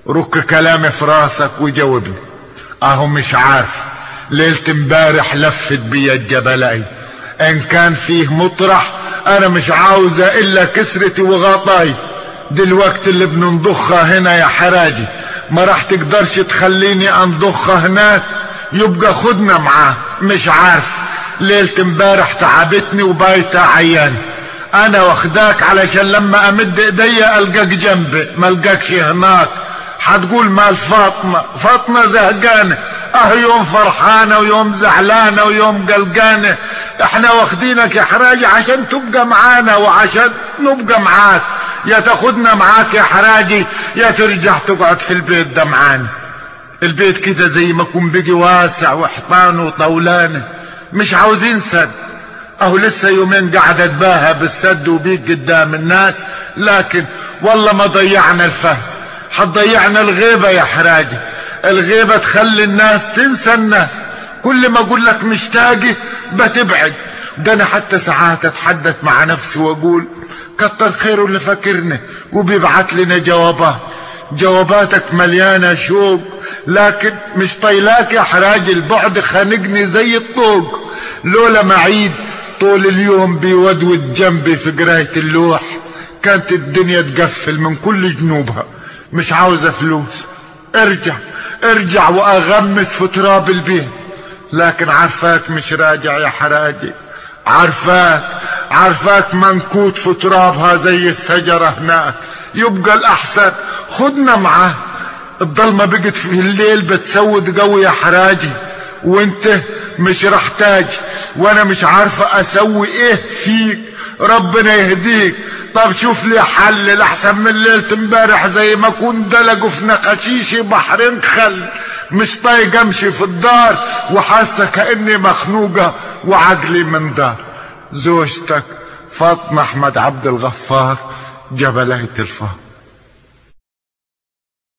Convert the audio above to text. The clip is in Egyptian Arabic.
رك كلامي في راسك وجاوبني اهو مش عارف ليلة امبارح لفت بيا الجبلاي ان كان فيه مطرح انا مش عاوزة الا كسرتي وغطاي دلوقتي اللي بننضخها هنا يا حراجي ما راح تقدرش تخليني انضخها هناك يبقى خدنا معاه مش عارف ليلة امبارح تعبتني وبايتة عيان انا واخداك علشان لما امد ايديا القاك جنبي ما القاكش هناك هتقول مال فاطمة فاطمة زهقانة اه يوم فرحانة ويوم زعلانة ويوم قلقانة احنا واخدينك يا حراجي عشان تبقى معانا وعشان نبقى معاك يا تاخدنا معاك يا حراجي يا ترجع تقعد في البيت ده معانا البيت كده زي ما يكون بيجي واسع وحيطان وطولانه مش عاوزين سد اهو لسه يومين قاعد اتباهى بالسد وبيك قدام الناس لكن والله ما ضيعنا الفهس حتضيعنا الغيبة يا حراجي الغيبة تخلي الناس تنسى الناس كل ما اقول لك مشتاقي بتبعد ده انا حتى ساعات اتحدث مع نفسي واقول كتر خيره اللي فاكرني وبيبعت لنا جوابات جواباتك مليانة شوق لكن مش طيلاك يا حراج البعد خانقني زي الطوق لولا معيد طول اليوم بيودود جنبي في قراية اللوح كانت الدنيا تقفل من كل جنوبها مش عاوزة فلوس ارجع ارجع واغمس في تراب البيت لكن عارفاك مش راجع يا حراجي عارفاك عارفاك منكوت في ترابها زي الشجرة هناك يبقى الأحسن خدنا معاه الضلمة بقت في الليل بتسود قوي يا حراجي وانت مش راح تاج وانا مش عارفة اسوي ايه فيك ربنا يهديك طب شوف لي حل الاحسن من ليلة امبارح زي ما كنت دلقوا في نقاشيشي بحرين خل مش طايق امشي في الدار وحاسه كاني مخنوقه وعقلي من دار زوجتك فاطمه احمد عبد الغفار جبلية الفار